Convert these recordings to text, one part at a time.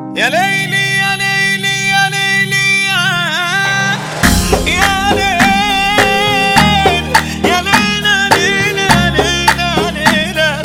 يا ليلي يا ليلي يا ليلي يا يا ليل يا ليلى ليلى ليلى ليلى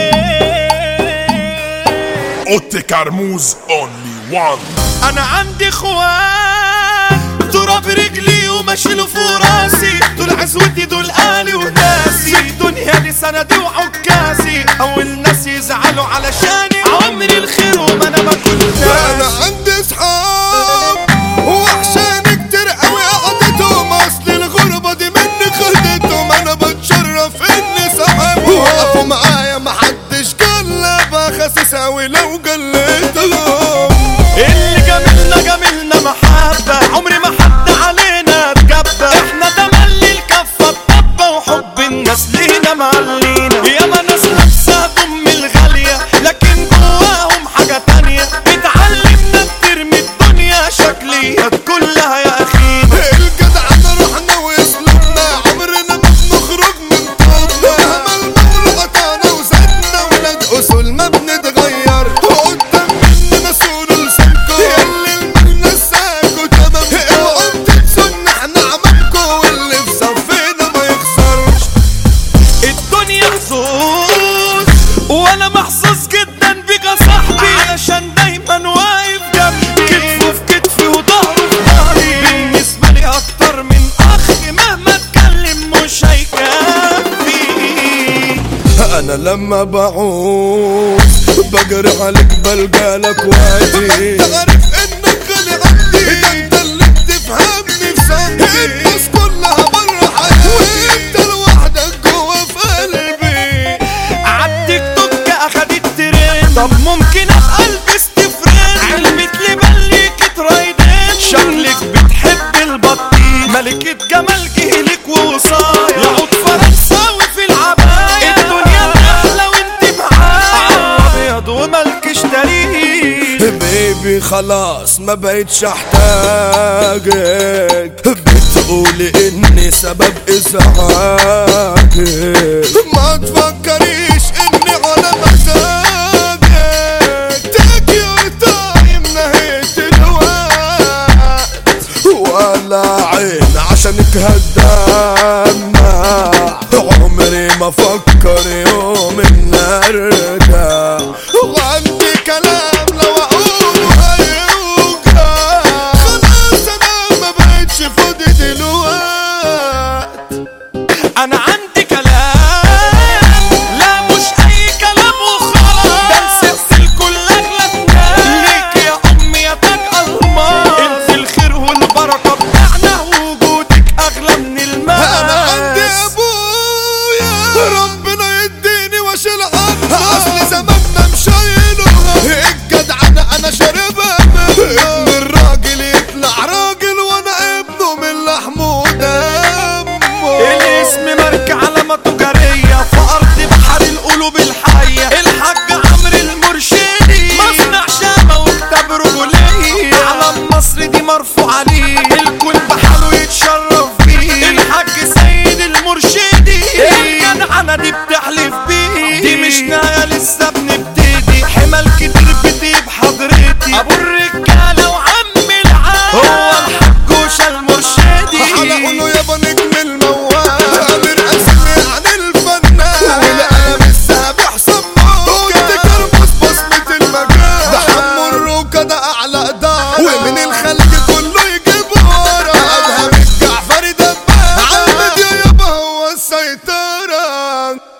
ليل اوتي كرموز اونلي وان انا عندي اخوان تراب رجلي وماشيله فوق راسي دول عزوتي دول اهلي وناسي في الدنيا دي سندي وعكاسي اول ناس يزعلوا علشاني عمري الخير وما انا باكل انا ناس عندي صحاب وحشان كتير قوي قضيتهم اصل الغربة دي مني خدتهم انا بتشرف اني صاحبهم وقفوا معايا محدش قلب خاسس اوي لو قلتهم اللي جميلنا جميلنا محبة عمري ما حد علينا اتجبى احنا تملي الكفة الطبة وحب الناس لينا معلينا ياما ناس لابسة دم الغالية لكن جواهم حاجة تانية اتعلمنا بترمي الدنيا شكليات كلها يا اخينا الجدع انا رحنا واسلوبنا عمرنا ما بنخرج من طوبنا مهما المغرب قطعنا وزدنا ولاد اصول ما بنتغير قدام مننا سور لسانكو ياللي المال نساكو تمام اوعوا تنسوا احنا عمامكو واللي في صفنا ما يخسرش الدنيا حظوظ وانا محظوظ جدا بيك يا صاحبي علشان دايما واقف جنبي كتفه في كتفي وظهره في ظهري بالنسبة لي اكتر من اخ مهما اتكلم مش هيكفي انا لما بعوز بجري عليك بلقالك وادي تعرف انك غالي عندي ده انت اللي بتفهمني في سنتي الناس كلها بره حياتي وانت لوحدك جوا في قلبي عالتيك توك اخدت ترند طب ممكن ابقى البس تفرند علبة لبن ليك ترايدن شكلك بتحب البطيخ ملكة جمال جهلك ووصايا يعود فرنساوي في العباية الدنيا احلى وانت معايا ابيض وملكش تاريخ بيبي خلاص ما بقتش احتاجك بتقولي اني سبب ازعاجك ما تفكريش اني على مزاجك تيك يور تايم نهيت الوقت ولا عين عشانك هدمع عمري ما فكر يوم ان ارجع وعندي كلام لو اقوله هيوجع خلاص انا ما بقتش فاضي دلوقتي انا عندي كلام لا مش اي كلام وخلاص ده الست الكل اغلى الناس ليك يا امي يا تاج الماس انت الخير والبركه بتاعنا وجودك اغلى من المال انا عندي ابويا ربنا يديني واشيل عنه اصل زماننا مشايله الجدع انا انا شاربها منه ابن الراجل يطلع راجل وانا ابنه من لحمه ودمه الاسم ماركة علامة تجارية في أرض بحر القلوب الحية الحاج عمرو المرشدي مصنع شامة وكتاب رجولية علم مصر دي مرفوع عليه الكل بحاله يتشرف بيه الحاج سيد المرشدي الجدعنة دي بتحلف بيه دي مش نهاية لسه بنبتدي حمل كتير بتجيب حضرتي أبو الرجالة وعم العالم هو الحاج وشا المرشدي حلقوا يابا نجم الموال امير اسمي عن الفنان والقلم الذهبي حسام كنت كرموس بصمة المجال ده حمو الروكا ده اعلى اداء ومن الخلق كله يجيب ورا ادهم الجعفري دبابة عمد يا يابا هو السيطرة